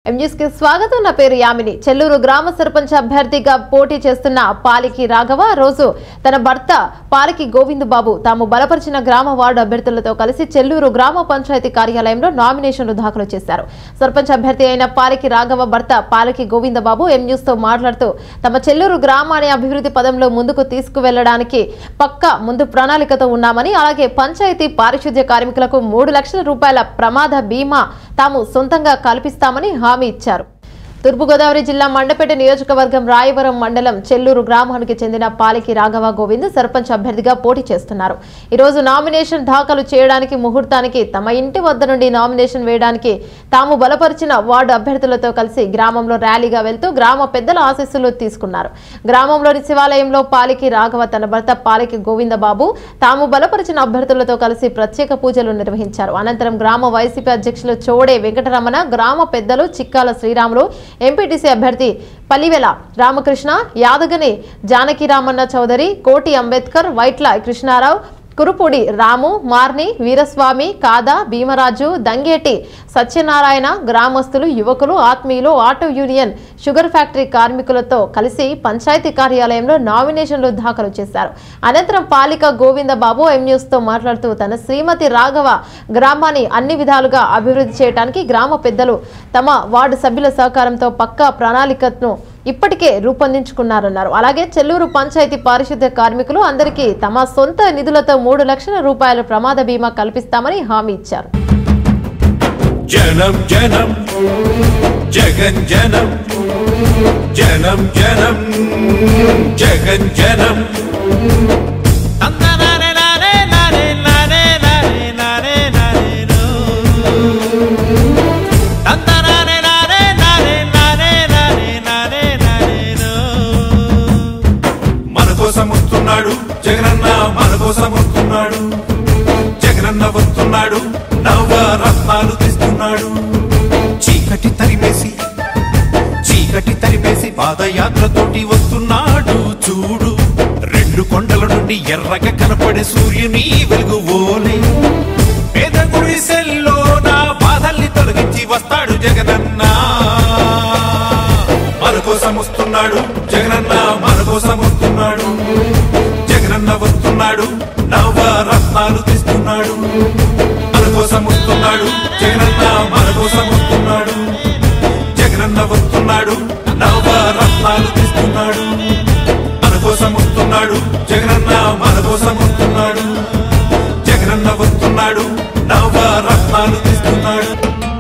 M News కి స్వాగతం నా పేరు యామిని చెల్లూరు గ్రామ సర్పంచ్ అభ్యర్థిగా పోటీ చేస్తున్న పాలికి రాఘవ రోజు తన భర్త పాలికి గోవింద్ బాబు తాము బలపరిచిన గ్రామ వార్డు అభ్యర్థులతో కలిసి చెల్లూరు గ్రామ పంచాయతీ కార్యాలయంలో నామినేషన్లు దాఖలు చేశారు సర్పంచ్ అభ్యర్థి అయిన పాలికి రాఘవ భర్త పాలికి గోవింద బాబు ఎంన్యూస్ తో మాట్లాడుతూ తమ చెల్లూరు గ్రామాన్ని అభివృద్ధి పదంలో ముందుకు తీసుకువెళ్లడానికి పక్క ముందు ప్రణాళికతో ఉన్నామని అలాగే పంచాయతీ పారిశుద్ధ్య కార్మికులకు మూడు లక్షల రూపాయల ప్రమాద బీమా తాము సొంతంగా కల్పిస్తామని హామీ ఇచ్చారు తూర్పుగోదావరి జిల్లా మండపేట నియోజకవర్గం రాయవరం మండలం చెల్లూరు గ్రామానికి చెందిన పాలికి రాఘవ గోవింద్ సర్పంచ్ అభ్యర్థిగా పోటీ చేస్తున్నారు ఈ రోజు నామినేషన్ దాఖలు చేయడానికి ముహూర్తానికి తమ ఇంటి వద్ద నుండి నామినేషన్ వేయడానికి తాము బలపరిచిన వార్డు అభ్యర్థులతో కలిసి గ్రామంలో ర్యాలీగా వెళ్తూ గ్రామ పెద్దల ఆశీస్సులు తీసుకున్నారు గ్రామంలోని శివాలయంలో పాలికి రాఘవ తన భర్త పాలికి గోవిందబాబు తాము బలపరిచిన అభ్యర్థులతో కలిసి ప్రత్యేక పూజలు నిర్వహించారు అనంతరం గ్రామ వైసీపీ అధ్యక్షులు చోడే వెంకటరమణ గ్రామ పెద్దలు చిక్కాల శ్రీరాములు ఎంపీటీసీ అభ్యర్థి పల్లివెల రామకృష్ణ యాదగని జానకిరామన్న చౌదరి కోటి అంబేద్కర్ వైట్ల కృష్ణారావు కురుపూడి రాము మార్ని వీరస్వామి కాదా భీమరాజు దంగేటి సత్యనారాయణ గ్రామస్తులు యువకులు ఆత్మీయులు ఆటో యూనియన్ షుగర్ ఫ్యాక్టరీ కార్మికులతో కలిసి పంచాయతీ కార్యాలయంలో నామినేషన్లు దాఖలు చేశారు అనంతరం పాలిక గోవింద బాబు ఎంన్యూస్ తో మాట్లాడుతూ తన శ్రీమతి రాఘవ గ్రామాన్ని అన్ని విధాలుగా అభివృద్ధి చేయడానికి గ్రామ పెద్దలు తమ వార్డు సభ్యుల సహకారంతో పక్కా ప్రణాళికను ఇప్పటికే రూపొందించుకున్నారన్నారు అలాగే చెల్లూరు పంచాయతీ పారిశుద్ధ్య కార్మికులు అందరికీ తమ సొంత నిధులతో మూడు లక్షల రూపాయల ప్రమాద బీమా కల్పిస్తామని హామీ ఇచ్చారు జనం జనం జగన్ జనం జనం జనం జగన్ జనం మన కోసం వస్తున్నాడు జగనన్న మన కోసం వస్తున్నాడు జగనన్న వస్తున్నాడు నవ రత్నాలు తీస్తున్నాడు చీకటి తరిమేసి చీకటి తరిమేసి పాదయాత్రతోటి వస్తున్నాడు చూడు రెండు కొండల నుండి ఎర్రగా కనపడే సూర్యుని వెలుగు ఓలే పేద గుడిసెల్లో నా బాధల్ని తొలగించి వస్తాడు జగనన్న మన కోసం వస్తున్నాడు జగనన్న మన కోసం వస్తున్నాడు జగనన్న వస్తున్నాడు నవ రత్నాలు తీస్తున్నాడు మన కోసం వస్తున్నాడు జగనన్న మన కోసం వస్తున్నాడు జగనన్న వస్తున్నాడు నవ రత్నాలు తీస్తున్నాడు మన కోసం వస్తున్నాడు జగనన్న మన కోసం వస్తున్నాడు జగనన్న వస్తున్నాడు నవ రత్నాలు తీస్తున్నాడు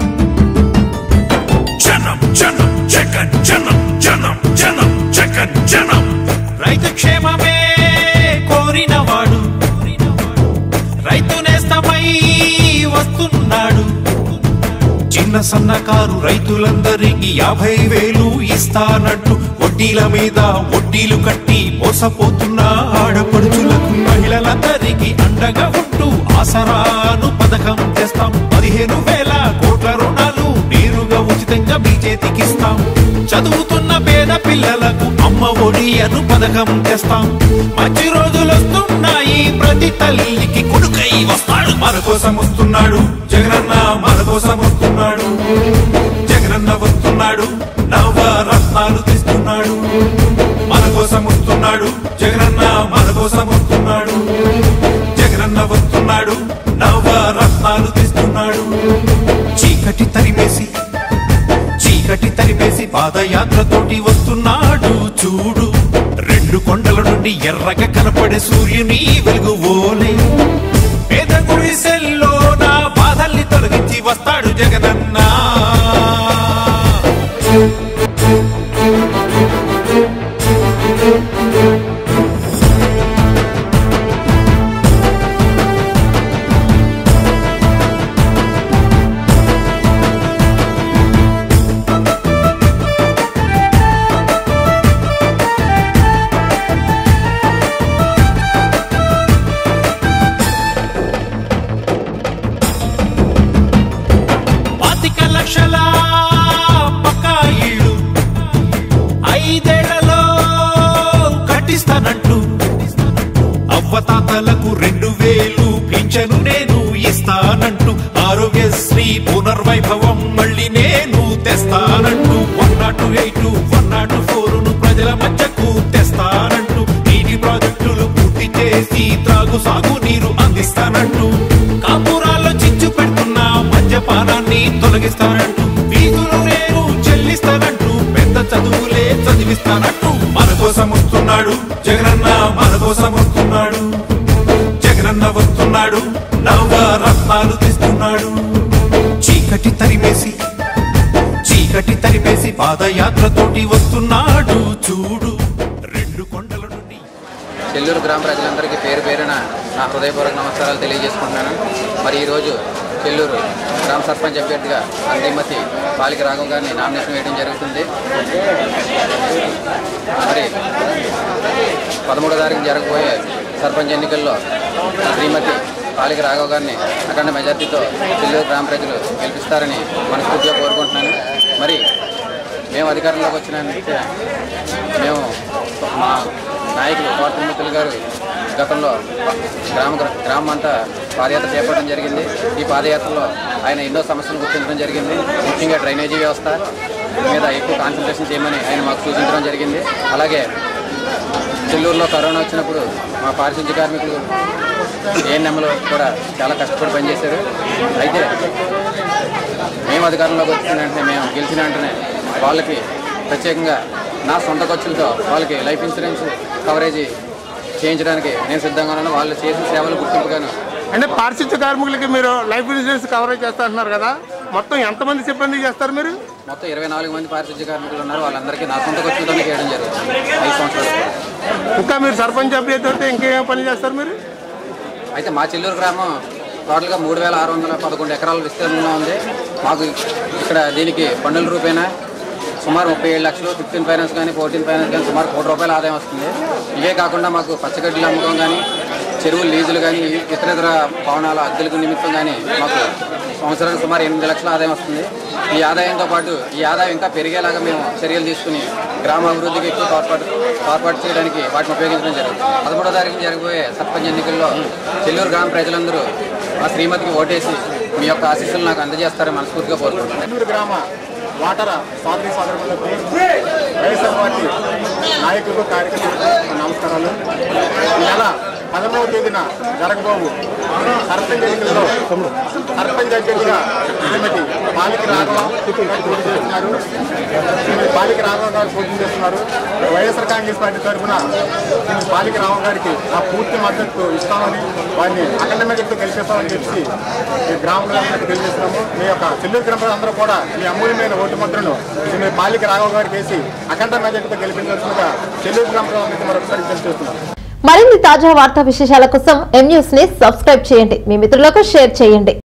జనం జనం జగన్ జనం జనం జనం జగన్ జనం రైతు క్షేమమే కోరినవాడు రైతు నేస్తమై వస్తున్నాడు చిన్న సన్నకారు రైతులందరికీ యాభై వేలు ఇస్తానంటూ వడ్డీల మీద వడ్డీలు కట్టి మోసపోతున్న ఆడపడుచులకు మహిళలందరికీ అండగా ఉంటూ ఆసరాను పథకం తెస్తాం పదిహేను వేల కోట్ల రుణాలు నేరుగా ఉచితంగా మీ చేతికిస్తాం చదువుతున్న పేద పిల్లలకు అమ్మ ఒడి అను పథకం తెస్తాం మంచి రోజులు వస్తున్నాయి ప్రతి తల్లికి కొడుకై వస్తాడు మన కోసం వస్తున్నాడు జగనన్న మన కోసం వస్తున్నాడు జగనన్న వస్తున్నాడు నవ రత్నాలు తీస్తున్నాడు మన కోసం వస్తున్నాడు జగనన్న మన కోసం వస్తున్నాడు జగనన్న వస్తున్నాడు నవ రత్నాలు తీస్తున్నాడు చీకటి తరిమేసి చీకటి తరిమేసి పాదయాత్రతోటి వస్తున్నాడు చూడు రెండు కొండల నుండి ఎర్రగా కనపడే సూర్యుని వెలుగు ఓలే పేద గుడిసెల్లో నా బాధల్ని తొలగించి వస్తాడు జగనన్నా పాతిక లక్షల పక్కా ఇళ్ళు ఐదేళ్లలో కట్టిస్తానంటూ అవ్వతాతలకు రెండు వేలు పింఛను నేను ఇస్తానంటూ ఆరోగ్యశ్రీ పునర్వైభవం మళ్ళీ నేను తెస్తానంటూ అందిస్తానంటూ కాపురాల్లో చిచ్చు పెడుతున్న మద్యపానాన్ని తొలగిస్తానంటూ ఫీజులు నేను చెల్లిస్తానంటూ పెద్ద చదువులే చదివిస్తానంటూ మన కోసం వస్తున్నాడు జగనన్న మన కోసం వస్తున్నాడు జగనన్న వస్తున్నాడు నవ రత్నాలు తెస్తున్నాడు చీకటి తరిమేసి చీకటి తరిమేసి పాదయాత్రతోటి వస్తున్నాడు చూడు రెండు కొండల నుండి చెల్లూరు గ్రామ ప్రజలందరికీ పేరు పేరున నా హృదయపూర్వక నమస్కారాలు తెలియజేసుకుంటున్నాను మరి ఈరోజు చెల్లూరు గ్రామ సర్పంచ్ అభ్యర్థిగా శ్రీమతి బాలిక రాఘవ్ గారిని నామినేషన్ వేయడం జరుగుతుంది మరి పదమూడో తారీఖు జరగబోయే సర్పంచ్ ఎన్నికల్లో శ్రీమతి బాలిక రాఘవ్ గారిని అఖండ మెజార్టీతో చెల్లూరు గ్రామ ప్రజలు గెలిపిస్తారని మనస్ఫూర్తిగా కోరుకుంటున్నాను మరి మేము అధికారంలోకి వచ్చిన మేము మా నాయకులు కోటమిత్రులు గారు గతంలో గ్రామ గ్రామం అంతా పాదయాత్ర చేపట్టడం జరిగింది ఈ పాదయాత్రలో ఆయన ఎన్నో సమస్యలు గుర్తించడం జరిగింది ముఖ్యంగా డ్రైనేజీ వ్యవస్థ మీద ఎక్కువ కాన్సన్ట్రేషన్ చేయమని ఆయన మాకు సూచించడం జరిగింది అలాగే చెల్లూరులో కరోనా వచ్చినప్పుడు మా పారిశుద్ధ్య కార్మికులు ఏఎన్ఎంలు కూడా చాలా కష్టపడి పనిచేశారు అయితే మేము అధికారంలోకి వచ్చిన వెంటనే మేము గెలిచిన వెంటనే వాళ్ళకి ప్రత్యేకంగా నా సొంత ఖర్చులతో వాళ్ళకి లైఫ్ ఇన్సూరెన్స్ కవరేజీ చేయించడానికి నేను సిద్ధంగా ఉన్నాను వాళ్ళు చేసిన సేవలు గుర్తింపుగాను అంటే పారిశుద్ధ్య కార్మికులకి మీరు లైఫ్ ఇన్సూరెన్స్ కవరేజ్ చేస్తా అంటున్నారు కదా మొత్తం ఎంతమంది సిబ్బంది చేస్తారు మీరు మొత్తం ఇరవై నాలుగు మంది పారిశుద్ధ్య కార్మికులు ఉన్నారు వాళ్ళందరికీ నా సొంత ఖర్చులతోనే చేయడం జరుగుతుంది ఐదు సంవత్సరాలు ఇంకా మీరు సర్పంచ్ అభ్యర్థి అయితే ఇంకేం పని చేస్తారు మీరు అయితే మా చెల్లూరు గ్రామం టోటల్గా మూడు వేల ఆరు వందల పదకొండు ఎకరాల విస్తీర్ణంలో ఉంది మాకు ఇక్కడ దీనికి పన్నుల రూపేణా సుమారు ముప్పై ఏడు లక్షలు ఫిఫ్టీన్ ఫైనాన్స్ కానీ ఫోర్టీన్ ఫైనాన్స్ కానీ సుమారు కోటి రూపాయల ఆదాయం వస్తుంది ఇవే కాకుండా మాకు పచ్చగడ్డల అమ్మకం కానీ చెరువులు లీజులు కానీ ఇతర ఇతర భవనాల అద్దెలకు నిమిత్తం కానీ మాకు సంవత్సరానికి సుమారు ఎనిమిది లక్షల ఆదాయం వస్తుంది ఈ ఆదాయంతో పాటు ఈ ఆదాయం ఇంకా పెరిగేలాగా మేము చర్యలు తీసుకుని గ్రామ అభివృద్ధికి ఎక్కువ తోడ్పాటు తోడ్పాటు చేయడానికి వాటిని ఉపయోగించడం జరుగుతుంది పదమూడో తారీఖు జరగబోయే సర్పంచ్ ఎన్నికల్లో చెల్లూరు గ్రామ ప్రజలందరూ మా శ్రీమతికి ఓటేసి మీ యొక్క ఆశీస్సులు నాకు అందజేస్తారని మనస్ఫూర్తిగా కోరుకుంటున్నాను నెల్లూరు గ్రామ వాటర సోదరి సోదరులకు వైఎస్ఆర్ పార్టీ నాయకులకు కార్యకర్తలకు నమస్కారాలు ఈ నెల పదమూడవ తేదీన జరగబోవు సర్పంచ్ ఎన్నికల్లో సర్పంచ్ అభ్యర్థిగా శ్రీమతి బాలిక రాఘవ గారు పోటీ చేస్తున్నారు శ్రీమతి బాలిక రాఘవ గారు పోటీ చేస్తున్నారు వైఎస్ఆర్ కాంగ్రెస్ పార్టీ తరఫున శ్రీమతి బాలిక రాఘవ గారికి ఆ పూర్తి మద్దతు ఇస్తామని వారిని అఖండ మెజార్టీతో గెలిపిస్తామని చెప్పి ఈ గ్రామంలో తెలియజేస్తున్నాము మీ యొక్క చెల్లూరు గ్రామ అందరూ కూడా ఈ అమూల్యమైన ఓటు ముద్రను శ్రీమతి బాలిక రాఘవ గారికి వేసి అఖండ మెజార్టీతో గెలిపించాల్సిందిగా చెల్లూరు గ్రామ ప్రజలకు మరొకసారి తెలియజేస్తున్నాం మరిన్ని తాజా వార్తా విశేషాల కోసం ఎం న్యూస్ ని సబ్స్క్రైబ్ చేయండి మీ మిత్రులకు షేర్ చేయండి